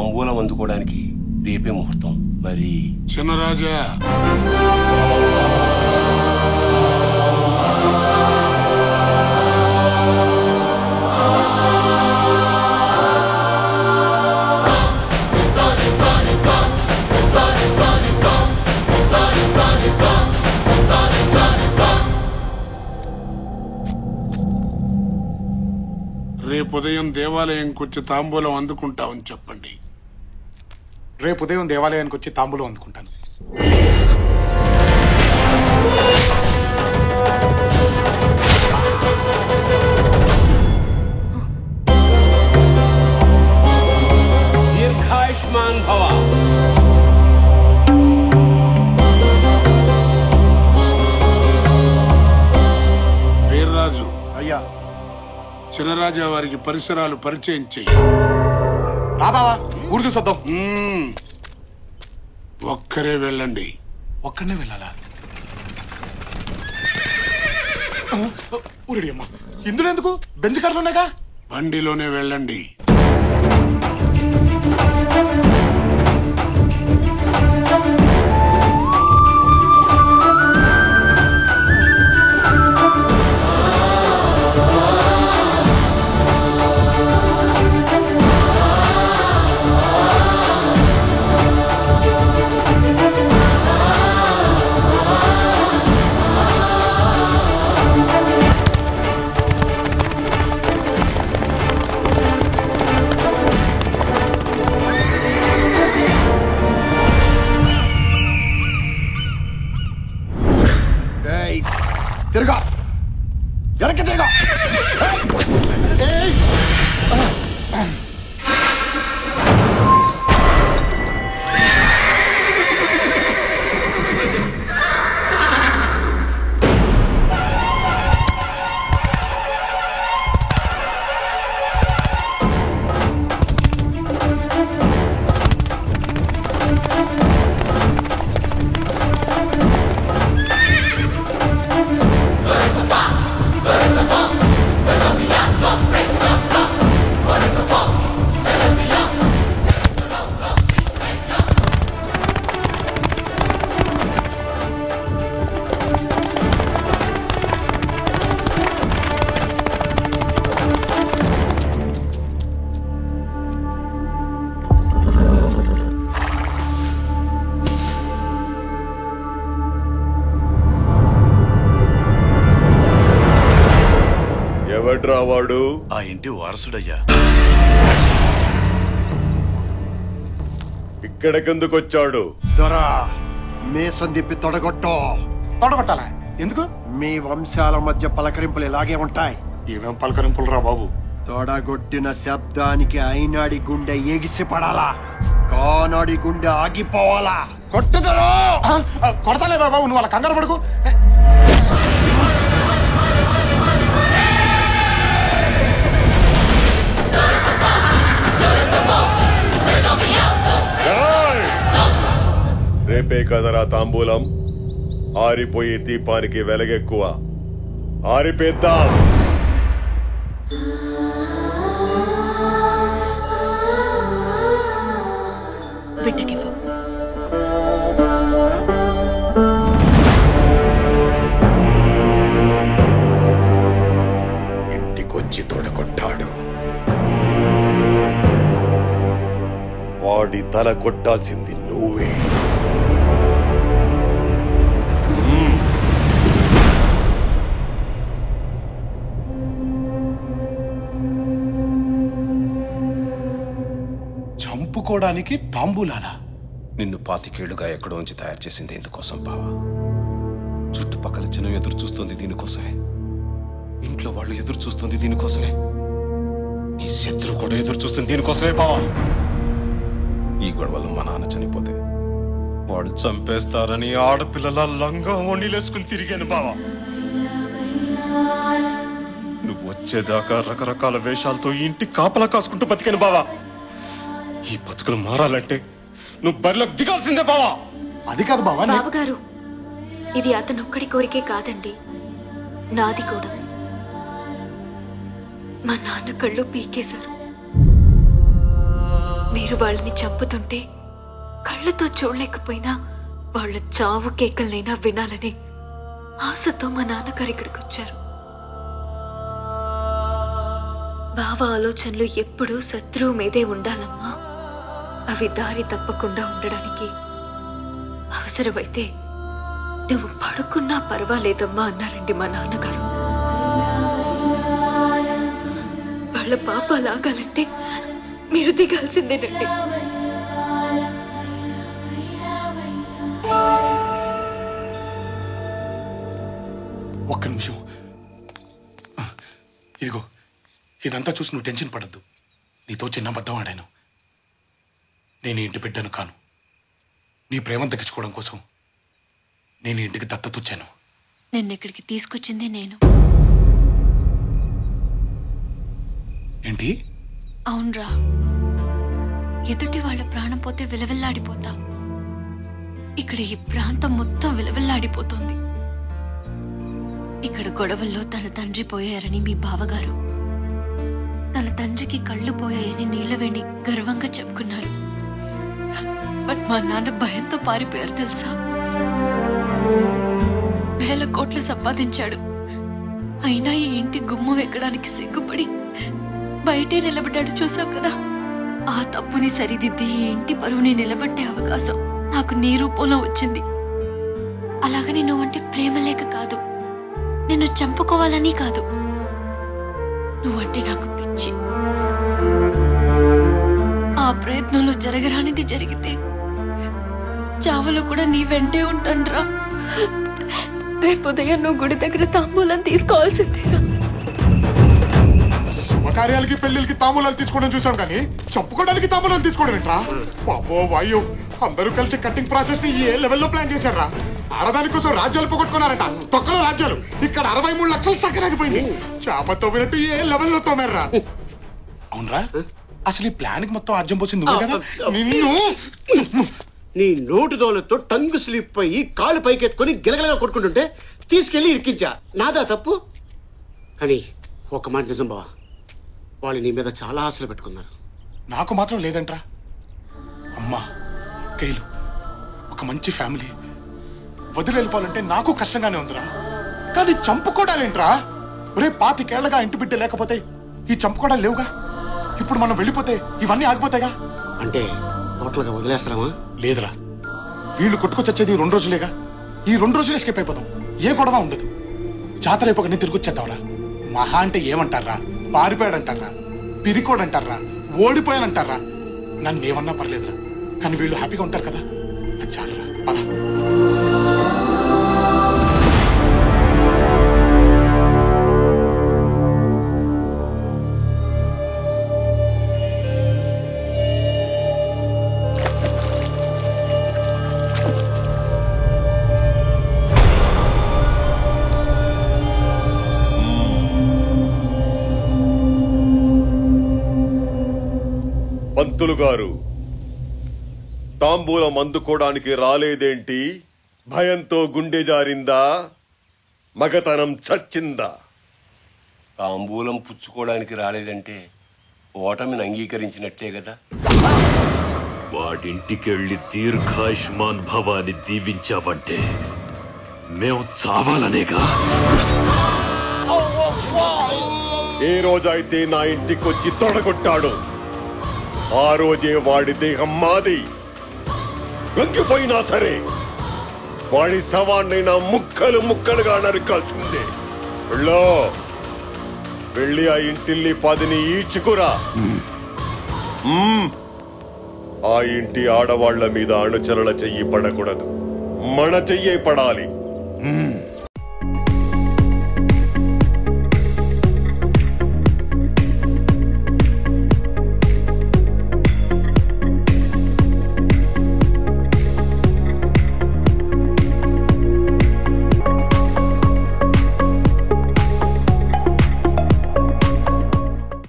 తాంబూలం అందుకోవడానికి రేపే ముహూర్తం మరి చిన్నరాజా రేపు ఉదయం దేవాలయంకి వచ్చి తాంబూలం అందుకుంటామని చెప్పండి రేపు ఉదయం దేవాలయానికి వచ్చి తాంబూలం అందుకుంటాను దీర్ఘాయుష్మాన్ భవ వీర్రాజు అయ్యా చిన్నరాజా వారికి పరిసరాలు పరిచయం చెయ్యి రా బావా ఊరు చూసొద్దాం మ్మ్. ఒక్కరే వెళ్ళండి ఒక్కడనే వెళ్ళాలా ఆ, ఊరిడి అమ్మా ఇందులో ఎందుకు బెంచ్ కార్లు ఉన్నాయిగా బండిలోనే వెళ్ళండి తిరగా వెనక్కి తిరగా ఏయ్! ఎవడ్రా వాడు ఆ ఇంటి వారసుడయ్యా ఇక్కడికెందుకు వచ్చాడు దొరా మీసం తిప్పి తొడగొట్టో తొడగొట్టాలా ఎందుకు మీ వంశాల మధ్య పలకరింపులు ఇలాగే ఉంటాయి ఏమేం పలకరింపులు రా బాబు తొడగొట్టిన శబ్దానికి అయినాడి గుండె ఎగిసి పడాలా కానాడి గుండె ఆగిపోవాలా కొట్టుదరో ఆ, ఆ, కొడతాలే రా బాబు నువ్వు అలా కంగారు పడుకు ఏయ్! రేపే కదరా తాంబూలం ఆరిపోయే దీపానికి వెలగెక్కువ ఆరిపేద్దాం బిడ్డకివ్వు ఇంటికొచ్చి తొడగొట్టాడు వాడి తల కొట్టాల్సింది నువ్వే చంపుకోవడానికి తాంబూలాలా నిన్ను పాతికేళ్లుగా ఎక్కడో ఉంచి తయారు చేసింది ఎందుకోసం బావా చుట్టుపక్కల జనం ఎదురు చూస్తుంది దీనికోసమే ఇంట్లో వాళ్ళు ఎదురు చూస్తుంది దీనికోసమే నీ శత్రువు కూడా ఎదురు చూస్తుంది దీనికోసమే బావా ఈ గొడవలో మా నాన్న చనిపోతే వాడు చంపేస్తారని ఆడపిల్లల లంగా వండిలేసుకుని తిరిగాను బావా నువ్వు వచ్చేదాకా రకరకాల వేషాలతో ఈ ఇంటి కాపలా కాసుకుంటూ బతికాను బావా ఈ బతుకులు మారాలంటే నువ్వు బరిలోకి దిగాల్సిందే బావా అది కాదు బావా నీ- బావగారు ఇది అతనొక్కడి కోరికే కాదండి నాది కూడా మా నాన్న కళ్ళు పీకేశారు మీరు మీరు వాళ్ళని చంపుతుంటే కళ్ళతో చూడలేకపోయినా వాళ్ళ చావు కేకలనైనా వినాలని ఆశతో మా నాన్నగారు ఇక్కడికి వచ్చారు బావ ఆలోచనలు ఎప్పుడూ శత్రువు మీదే ఉండాలమ్మా అవి దారి తప్పకుండా ఉండడానికి అవసరమైతే నువ్వు పడుకున్నా పర్వాలేదమ్మా అన్నారండి మా నాన్నగారు వాళ్ళ పాప లాగాలంటే మీరు దిగాల్సిందేనండి ఒక్క నిమిషం ఇదిగో ఇదంతా చూసి నువ్వు టెన్షన్ పడద్దు నీతో చిన్న అబద్ధం ఆడాను నేను ఈ ఇంటి బిడ్డను కాను నీ ప్రేమను దక్కించుకోవడం కోసం నేను ఈ ఇంటికి దత్తత వచ్చాను నిన్న ఇక్కడికి తీసుకొచ్చింది నేను ఏంటి అవునరా ఎదుటి వాళ్ళ ప్రాణం పోతే విలవిల్లాడిపోతా ఇక్కడ ఈ ప్రాంతం మొత్తం విలవిల్లాడిపోతోంది ఇక్కడ గొడవల్లో తన తండ్రి పోయారని మీ బావగారు తన తండ్రికి కళ్ళు పోయాయని నీళ్ళవేణి గర్వంగా చెప్పుకున్నారు బట్ మా నాన్న భయంతో పారిపోయారు తెలుసా వేల కోట్లు సంపాదించాడు అయినా ఈ ఇంటి గుమ్మం ఎక్కడానికి సిగ్గుపడి బయటే నిలబడ్డాడు చూసావు కదా ఆ తప్పుని సరిదిద్ది ఈ ఇంటి పరువుని నిలబట్టే అవకాశం నాకు నీ రూపంలో వచ్చింది అలాగని నువ్వంటే ప్రేమ లేక కాదు నిన్ను చంపుకోవాలని కాదు నువ్వంటే నాకు పిచ్చి ఆ ప్రయత్నంలో జరగరానిది జరిగితే చావులో కూడా నీ వెంటే ఉంటానురా రేపు ఉదయం నువ్వు గుడి దగ్గర తాంబూలం తీసుకోవాల్సిందేరా శుభకార్యాలకి పెళ్లిళ్ళకి తాంబూలాలు తీసుకోవడం చూసాం కానీ చెప్పుకోవడానికి తాంబూలాలు తీసుకోవడం ఏంట్రా పాపో వాయు అందరూ కలిసి కట్టింగ్ ప్రాసెస్ ని ఏ లెవెల్లో ప్లాన్ చేశారా ఆడదాని కోసం రాజ్యాలు పోగొట్టుకున్నారట తొక్కలో రాజ్యాలు ఇక్కడ అరవై మూడు లక్షలు సక్కరాగిపోయింది చేప తోమినట్టు ఏ లెవెల్లో తోమారా అవునరా అసలు ఈ ప్లాన్ కి మొత్తం అర్జం పోసింది నువ్వే కదా నిన్ను నీ నోటు దోలతో టంగ్ స్లిప్ అయ్యి కాళ్ళు పైకెత్తుకొని గిలగలగా కొట్టుకుంటుంటే తీసుకెళ్లి ఇరికించా నాదా తప్పు కానీ ఒక మాట నిజం బావా వాళ్ళు నీ మీద చాలా ఆశలు పెట్టుకున్నారు నాకు మాత్రం లేదంట్రా అమ్మా కైలు ఒక మంచి ఫ్యామిలీ వదిలి వెళ్ళిపోవాలంటే నాకు కష్టంగానే ఉందిరా కానీ చంపుకోవడాలేంట్రా ఒరే పాతికేళ్లగా ఇంటి బిడ్డ లేకపోతే ఈ చంపుకోవడాలు లేవుగా ఇప్పుడు మనం వెళ్ళిపోతే ఇవన్నీ ఆగిపోతాయిగా అంటే టోటల్గా వదిలేస్తారామా లేదురా వీళ్ళు కొట్టుకొచ్చేది రెండు రోజులేగా ఈ రెండు రోజులు ఎస్కేప్ అయిపోతాం ఏ గొడవ ఉండదు జాతర అయిపోగానే తిరిగి వచ్చేద్దాంరా మహా అంటే ఏమంటారా పారిపోయాడంటారా పిరికోడంటారా ఓడిపోయానంటారా నన్ను ఏమన్నా పర్లేదురా కానీ వీళ్ళు హ్యాపీగా ఉంటారు కదా అది చాలురా పద పంతులు గారు తాంబూలం అందుకోవడానికి రాలేదేంటి భయంతో గుండె జారిందా మగతనం చచ్చిందా తాంబూలం పుచ్చుకోవడానికి రాలేదంటే ఓటమిని అంగీకరించినట్లే కదా వాడింటికెళ్ళి దీర్ఘాయుష్మాన్ భవాని దీవించావంటే మేము చావాలనేగా ఏ రోజైతే నా ఇంటికొచ్చి తొడగొట్టాడు ఆ రోజే వాడి దేహం మాది లొంగిపోయినా సరే వాడి శవాన్నైనా ముక్కలు ముక్కలుగా నరకాల్సిందే వెళ్ళో వెళ్ళి ఆ ఇంటిల్లి పదిని ఈడ్చుకురా మ్మ్. ఆ ఇంటి ఆడవాళ్ల మీద అణుచరల చెయ్యి పడకూడదు మన చెయ్యే పడాలి మ్మ్.